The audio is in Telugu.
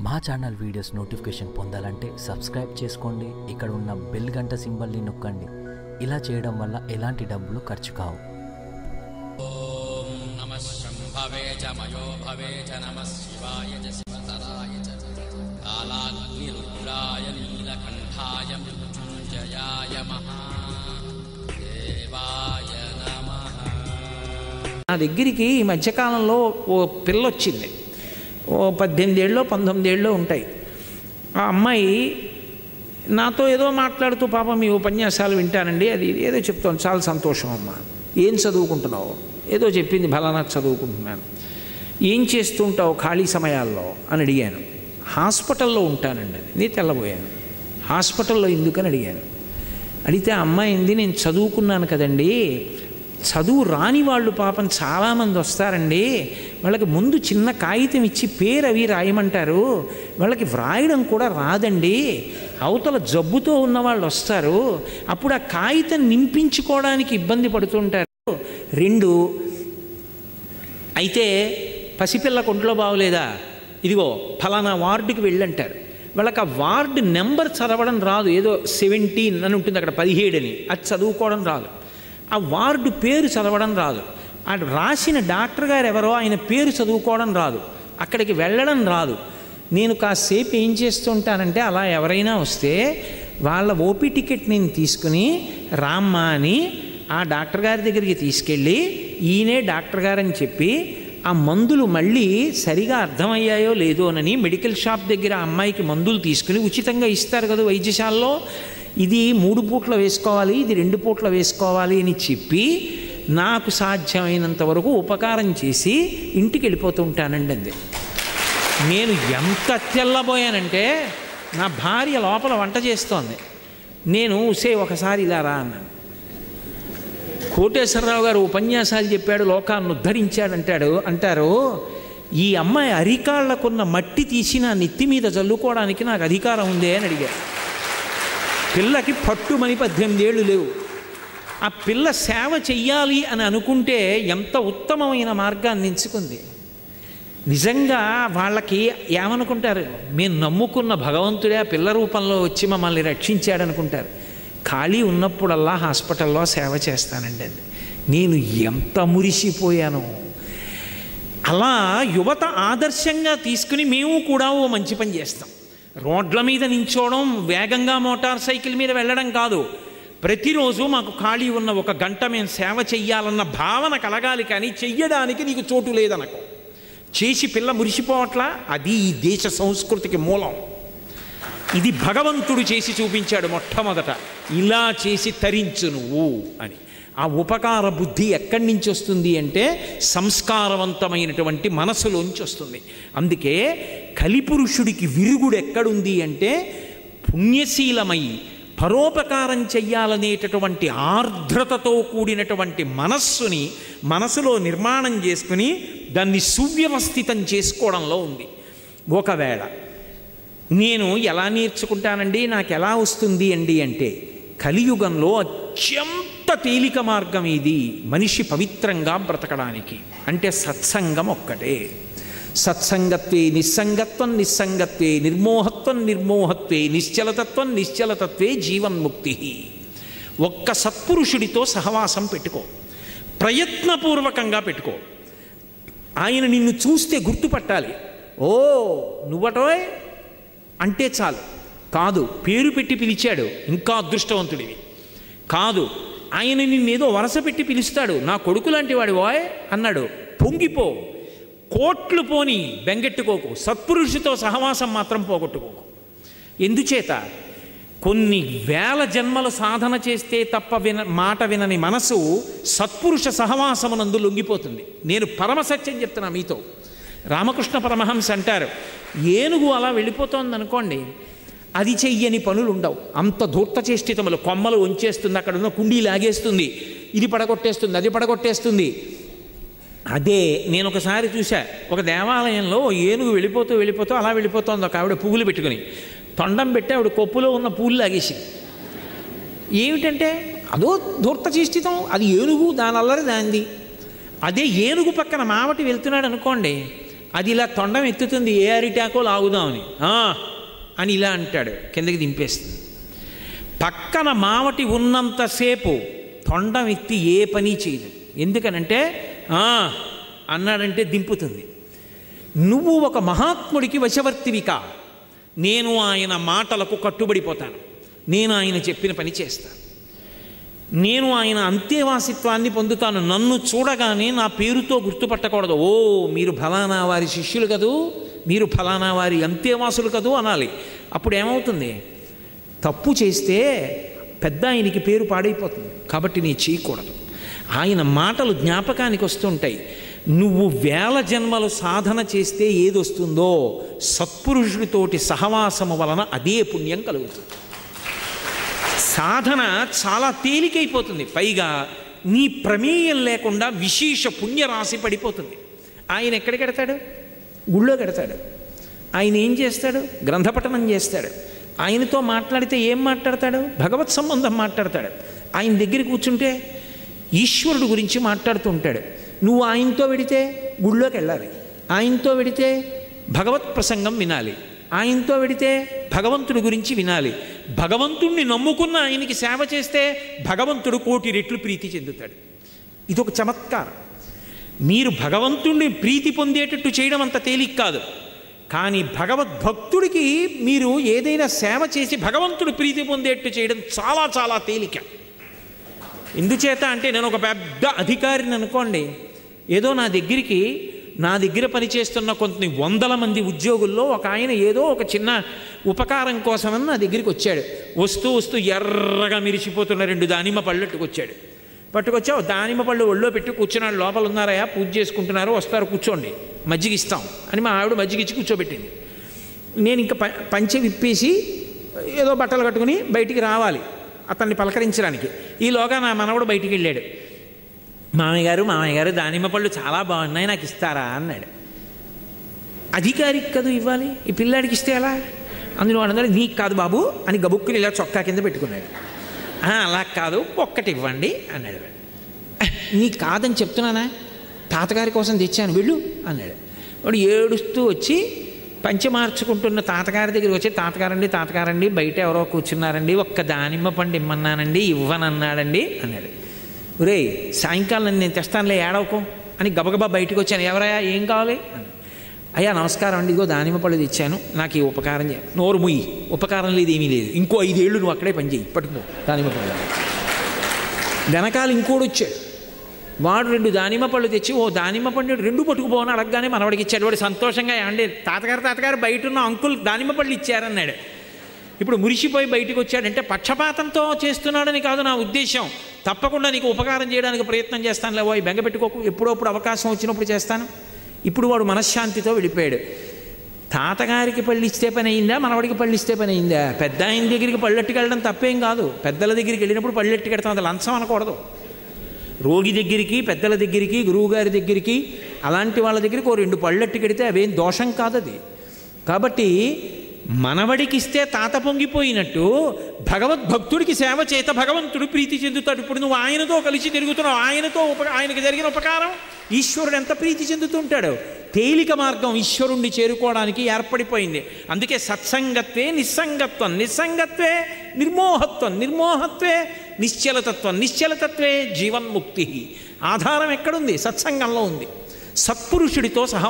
మా ఛానల్ వీడియోస్ నోటిఫికేషన్ పొందాలంటే సబ్స్క్రైబ్ చేసుకోండి ఇక్కడ ఉన్న బెల్ గంట సింబల్ని నొక్కండి ఇలా చేయడం వల్ల ఎలాంటి డబ్బులు ఖర్చు కావు ॐ नमः शम्भवे च मयो भवे च नमः शिवाय च शिवतराय च कालाग्निरुद्राय नीलकण्ठाय मृत्युञ्जयाय महादेवाय नमः నా దగ్గరికి ఈ మధ్యకాలంలో ఓ పిల్ల వచ్చింది ఓ పద్దెనిమిది ఏళ్ళలో పంతొమ్మిది ఏళ్ళలో ఉంటాయి ఆ అమ్మాయి నాతో ఏదో మాట్లాడుతూ పాపం మీ ఉపన్యాసాలు వింటానండి అది ఇది ఏదో చెప్తాను చాలా సంతోషం అమ్మా ఏం చదువుకుంటున్నావు ఏదో చెప్పింది ఫలానా చదువుకుంటున్నాను ఏం చేస్తుంటావు ఖాళీ సమయాల్లో అని అడిగాను హాస్పిటల్లో ఉంటానండి అని నేను తెల్లబోయాను హాస్పిటల్లో ఎందుకని అడిగాను అడిగితే ఆ అమ్మాయి ఏంది నేను చదువుకున్నాను కదండి చదువు రాని వాళ్ళు పాపం చాలామంది వస్తారండి వాళ్ళకి ముందు చిన్న కాగితం ఇచ్చి పేరు అవి రాయమంటారు వాళ్ళకి వ్రాయడం కూడా రాదండి అవతల జబ్బుతో ఉన్న వాళ్ళు వస్తారు అప్పుడు ఆ కాగితం నింపించుకోవడానికి ఇబ్బంది పడుతుంటారు రెండు అయితే పసిపిల్ల కొంట్లో బాగోలేదా ఇదిగో ఫలానా వార్డుకి వెళ్ళంటారు వాళ్ళకి ఆ వార్డు నెంబర్ చదవడం రాదు ఏదో సెవెంటీన్ అని ఉంటుంది అక్కడ పదిహేడు అని అది చదువుకోవడం రాదు ఆ వార్డు పేరు చదవడం రాదు ఆ రాసిన డాక్టర్ గారు ఎవరో ఆయన పేరు చదువుకోవడం రాదు అక్కడికి వెళ్ళడం రాదు నేను కాసేపు ఏం చేస్తుంటానంటే అలా ఎవరైనా వస్తే వాళ్ళ ఓపీ టికెట్ నేను తీసుకుని రామ్మా అని ఆ డాక్టర్ గారి దగ్గరికి తీసుకెళ్ళి ఈయనే డాక్టర్ గారని చెప్పి ఆ మందులు మళ్ళీ సరిగా అర్థమయ్యాయో లేదో అని మెడికల్ షాప్ దగ్గర ఆ అమ్మాయికి మందులు తీసుకుని ఉచితంగా ఇస్తారు కదా వైద్యశాలలో ఇది మూడు పూట్ల వేసుకోవాలి ఇది రెండు పూట్ల వేసుకోవాలి అని చెప్పి నాకు సాధ్యమైనంత వరకు ఉపకారం చేసి ఇంటికి వెళ్ళిపోతూ ఉంటానండి అంది నేను ఎంత తెల్లబోయానంటే నా భార్య లోపల వంట చేస్తోంది నేను సే ఒకసారి ఇలా రా అన్నాను కోటేశ్వరరావు గారు ఉపన్యాసాలు చెప్పాడు లోకాన్ని ఉద్ధరించాడు అంటాడు అంటారు ఈ అమ్మాయి అరికాళ్లకున్న మట్టి తీసి నా నెత్తి మీద చల్లుకోవడానికి నాకు అధికారం ఉందే అని అడిగారు పిల్లకి పట్టుమని పద్దెనిమిది ఏళ్ళు లేవు ఆ పిల్ల సేవ చెయ్యాలి అని అనుకుంటే ఎంత ఉత్తమమైన మార్గాన్ని ఎంచుకుంది నిజంగా వాళ్ళకి ఏమనుకుంటారు మేము నమ్ముకున్న భగవంతుడే ఆ పిల్ల రూపంలో వచ్చి మమ్మల్ని రక్షించాడు అనుకుంటారు ఖాళీ ఉన్నప్పుడల్లా హాస్పిటల్లో సేవ చేస్తానండి అది నేను ఎంత మురిసిపోయాను అలా యువత ఆదర్శంగా తీసుకుని మేము కూడా ఓ మంచి పని చేస్తాం రోడ్ల మీద నించోవడం వేగంగా మోటార్ సైకిల్ మీద వెళ్ళడం కాదు ప్రతిరోజు మాకు ఖాళీ ఉన్న ఒక గంట మేము సేవ చెయ్యాలన్న భావన కలగాలి కానీ చెయ్యడానికి నీకు చోటు లేదనకు చేసి పిల్ల మురిసిపోవట్లా అది ఈ దేశ సంస్కృతికి మూలం ఇది భగవంతుడు చేసి చూపించాడు మొట్టమొదట ఇలా చేసి తరించు నువ్వు అని ఆ ఉపకార బుద్ధి ఎక్కడి నుంచి వస్తుంది అంటే సంస్కారవంతమైనటువంటి మనసులోంచి వస్తుంది అందుకే కలిపురుషుడికి విరుగుడు ఎక్కడుంది అంటే పుణ్యశీలమై పరోపకారం చెయ్యాలనేటటువంటి ఆర్ద్రతతో కూడినటువంటి మనస్సుని మనసులో నిర్మాణం చేసుకుని దాన్ని సువ్యవస్థితం చేసుకోవడంలో ఉంది ఒకవేళ నేను ఎలా నేర్చుకుంటానండి నాకు ఎలా వస్తుంది అండి అంటే కలియుగంలో అత్యంత తేలిక మార్గం ఇది మనిషి పవిత్రంగా బ్రతకడానికి అంటే సత్సంగం ఒక్కటే సత్సంగత్వే నిస్సంగత్వం నిస్సంగత్వే నిర్మోహత్వం నిర్మోహత్వే నిశ్చలతత్వం నిశ్చలతత్వే జీవన్ముక్తి ఒక్క సత్పురుషుడితో సహవాసం పెట్టుకో ప్రయత్నపూర్వకంగా పెట్టుకో ఆయన నిన్ను చూస్తే గుర్తుపట్టాలి ఓ నువ్వటోయ్ అంటే చాలు కాదు పేరు పెట్టి పిలిచాడు ఇంకా అదృష్టవంతుడివి కాదు ఆయన నిన్నేదో వరస పెట్టి పిలుస్తాడు నా కొడుకు లాంటి వాడి వాయ్ అన్నాడు పొంగిపో కోట్లు పోని బెంగెట్టుకోకు సత్పురుషుతో సహవాసం మాత్రం పోగొట్టుకోకు ఎందుచేత కొన్ని వేల జన్మల సాధన చేస్తే తప్ప విన మాట వినని మనసు సత్పురుష సహవాసమునందు లొంగిపోతుంది నేను పరమసత్యం చెప్తున్నా మీతో రామకృష్ణ పరమహంస అంటారు ఏనుగు అలా వెళ్ళిపోతోంది అనుకోండి అది చెయ్యని పనులు ఉండవు అంత ధూర్త చేష్టితములు కొమ్మలు ఉంచేస్తుంది అక్కడ ఉన్న కుండీ లాగేస్తుంది ఇది పడగొట్టేస్తుంది అది పడగొట్టేస్తుంది అదే నేను ఒకసారి చూసా ఒక దేవాలయంలో ఏనుగు వెళ్ళిపోతూ వెళ్ళిపోతూ అలా వెళ్ళిపోతోంది ఒక ఆవిడ పువ్వులు పెట్టుకుని తొండం పెట్టి ఆవిడ కొప్పులో ఉన్న పూలు లాగేసింది ఏమిటంటే అదో ధూర్త చేష్టితం అది ఏనుగు దాని అల్లరి దాంది అదే ఏనుగు పక్కన మావటి వెళ్తున్నాడు అనుకోండి అది ఇలా తొండం ఎత్తుతుంది ఏ అరిటాకో లాగుదామని "ఆ" అని ఇలా అంటాడు కిందకి దింపేస్తుంది పక్కన మావటి ఉన్నంతసేపు తొండం ఎత్తి ఏ పని చేయదు ఎందుకనంటే "ఆ" అన్నాడంటే దింపుతుంది నువ్వు ఒక మహాత్ముడికి వశవర్తివి కా నేను ఆయన మాటలకు కట్టుబడిపోతాను నేను ఆయన చెప్పిన పని చేస్తాను నేను ఆయన అంత్యవాసిత్వాన్ని పొందుతాను నన్ను చూడగానే నా పేరుతో గుర్తుపట్టకూడదు ఓ మీరు ఫలానా వారి శిష్యులు కదూ మీరు ఫలానా వారి అంత్యవాసులు కదూ అనాలి అప్పుడు ఏమవుతుంది తప్పు చేస్తే పెద్ద ఆయనకి పేరు పాడైపోతుంది కాబట్టి నీ చేయకూడదు ఆయన మాటలు జ్ఞాపకానికి వస్తుంటాయి నువ్వు వేల జన్మలు సాధన చేస్తే ఏది వస్తుందో సత్పురుషుడితోటి సహవాసము వలన అదే పుణ్యం కలుగుతుంది సాధన చాలా తేలికైపోతుంది పైగా నీ ప్రమేయం లేకుండా విశేష పుణ్యరాశి పడిపోతుంది ఆయన ఎక్కడ కడతాడు గుళ్ళో కడతాడు ఆయన ఏం చేస్తాడు గ్రంథపఠనం చేస్తాడు ఆయనతో మాట్లాడితే ఏం మాట్లాడతాడు భగవత్ సంబంధం మాట్లాడతాడు ఆయన దగ్గర కూర్చుంటే ఈశ్వరుడు గురించి మాట్లాడుతూ ఉంటాడు నువ్వు ఆయనతో వెడితే గుళ్ళోకి వెళ్ళాలి ఆయనతో వెడితే భగవత్ ప్రసంగం వినాలి ఆయనతో వెడితే భగవంతుడి గురించి వినాలి భగవంతుణ్ణి నమ్ముకున్న ఆయనకి సేవ చేస్తే భగవంతుడు కోటి రెట్లు ప్రీతి చెందుతాడు ఇదొక చమత్కారం మీరు భగవంతుణ్ణి ప్రీతి పొందేటట్టు చేయడం అంత తేలిక కాదు కానీ భగవద్భక్తుడికి మీరు ఏదైనా సేవ చేసి భగవంతుడు ప్రీతి పొందేట్టు చేయడం చాలా చాలా తేలిక ఎందుచేత అంటే నేను ఒక పెద్ద అధికారిని అనుకోండి ఏదో నా దగ్గరికి నా దగ్గర పనిచేస్తున్న కొన్ని వందల మంది ఉద్యోగుల్లో ఒక ఆయన ఏదో ఒక చిన్న ఉపకారం కోసమని నా దగ్గరికి వచ్చాడు వస్తూ వస్తూ ఎర్రగా మిరిసిపోతున్న రెండు దానిమ్మ పళ్ళట్టుకు వచ్చాడు పట్టుకొచ్చావు దానిమ్మ పళ్ళు ఒళ్ళో పెట్టి కూర్చున్నాడు లోపల ఉన్నారయా పూజ చేసుకుంటున్నారు వస్తారు కూర్చోండి మజ్జిగ ఇస్తాం అని మా ఆవిడ మజ్జిగ ఇచ్చి కూర్చోబెట్టింది నేను ఇంకా ప పంచె విప్పేసి ఏదో బట్టలు కట్టుకుని బయటికి రావాలి అతన్ని పలకరించడానికి ఈలోగా నా మనవడు బయటికి వెళ్ళాడు మామయ్య గారు మామయ్య గారు దానిమ్మ పళ్ళు చాలా బాగున్నాయి నాకు ఇస్తారా అన్నాడు అధికారికి కదూ ఇవ్వాలి ఈ పిల్లాడికి ఇస్తే ఎలా అందులో వాడు నీకు కాదు బాబు అని గబుక్కుని ఇలా చొక్కా కింద పెట్టుకున్నాడు "ఆ, అలా కాదు ఒక్కటి ఇవ్వండి అన్నాడు వాడు. "అహ్, నీకు కాదని చెప్తున్నానా తాతగారి కోసం తెచ్చాను వెళ్ళు అన్నాడు వాడు ఏడుస్తూ వచ్చి పంచె మార్చుకుంటున్న తాతగారి దగ్గరికి వచ్చి తాతగారండి తాతగారండి బయట ఎవరో కూర్చున్నారండి ఒక్క దానిమ్మ పండు ఇమ్మన్నానండి ఇవ్వనన్నాడండి అన్నాడు ఒరేయ్ సాయంకాలం నేను తెస్తానులే ఏడవకు అని గబగబా బయటకు వచ్చాను ఎవరయ్యా ఏం కావాలి అన్నాడు. అయ్యా నమస్కారం అండి ఇదిగో దానిమ్మ పళ్ళు తెచ్చాను నాకు ఈ ఉపకారం చేయ నోరు ముయ్యి ఉపకారం లేదు ఏమీ లేదు ఇంకో ఐదేళ్ళు నువ్వు అక్కడే పని చేయి పట్టుకో దానిమ్మ పళ్ళు వెనకాల ఇంకోడు వచ్చాడు వాడు రెండు దానిమ్మ పళ్ళు తెచ్చి ఓ దానిమ్మ పండు రెండు పట్టుకుపోని అడగగానే మనవడికి ఇచ్చాడు వాడు సంతోషంగా ఏమండి తాతగారు తాతగారు బయట ఉన్న అంకుల్ దానిమ్మ పళ్ళు ఇచ్చారన్నాడు ఇప్పుడు మురిసిపోయి బయటకు వచ్చాడంటే పక్షపాతంతో చేస్తున్నాడని కాదు నా ఉద్దేశం తప్పకుండా నీకు ఉపకారం చేయడానికి ప్రయత్నం చేస్తాను లేవో బెంగ పెట్టుకోకు ఎప్పుడప్పుడు అవకాశం వచ్చినప్పుడు చేస్తాను ఇప్పుడు వాడు మనశ్శాంతితో వెళ్ళిపోయాడు తాతగారికి పళ్ళు ఇస్తే పని అయిందా మనవడికి పళ్ళు ఇస్తే పని అయిందా పెద్ద ఆయన దగ్గరికి పళ్ళెట్టుకెళ్ళడం తప్పేం కాదు పెద్దల దగ్గరికి వెళ్ళినప్పుడు పళ్ళెట్టుకెడతాం అది లంచం అనకూడదు రోగి దగ్గరికి పెద్దల దగ్గరికి గురువుగారి దగ్గరికి అలాంటి వాళ్ళ దగ్గరికి ఓ రెండు పళ్ళెట్టు కడితే అవేం దోషం కాదు అది కాబట్టి మనవడికి ఇస్తే తాత పొంగిపోయినట్టు భగవద్భక్తుడికి సేవ చేత భగవంతుడు ప్రీతి చెందుతాడు ఇప్పుడు నువ్వు ఆయనతో కలిసి తిరుగుతున్నావు ఆయనతో ఉప ఆయనకి జరిగిన ఉపకారం ఈశ్వరుడు ఎంత ప్రీతి చెందుతుంటాడు తేలిక మార్గం ఈశ్వరుణ్ణి చేరుకోవడానికి ఏర్పడిపోయింది అందుకే సత్సంగత్వే నిస్సంగత్వం నిస్సంగత్వే నిర్మోహత్వం నిర్మోహత్వే నిశ్చలతత్వం నిశ్చలతత్వే జీవన్ముక్తి ఆధారం ఎక్కడుంది సత్సంగంలో ఉంది సత్పురుషుడితో సహ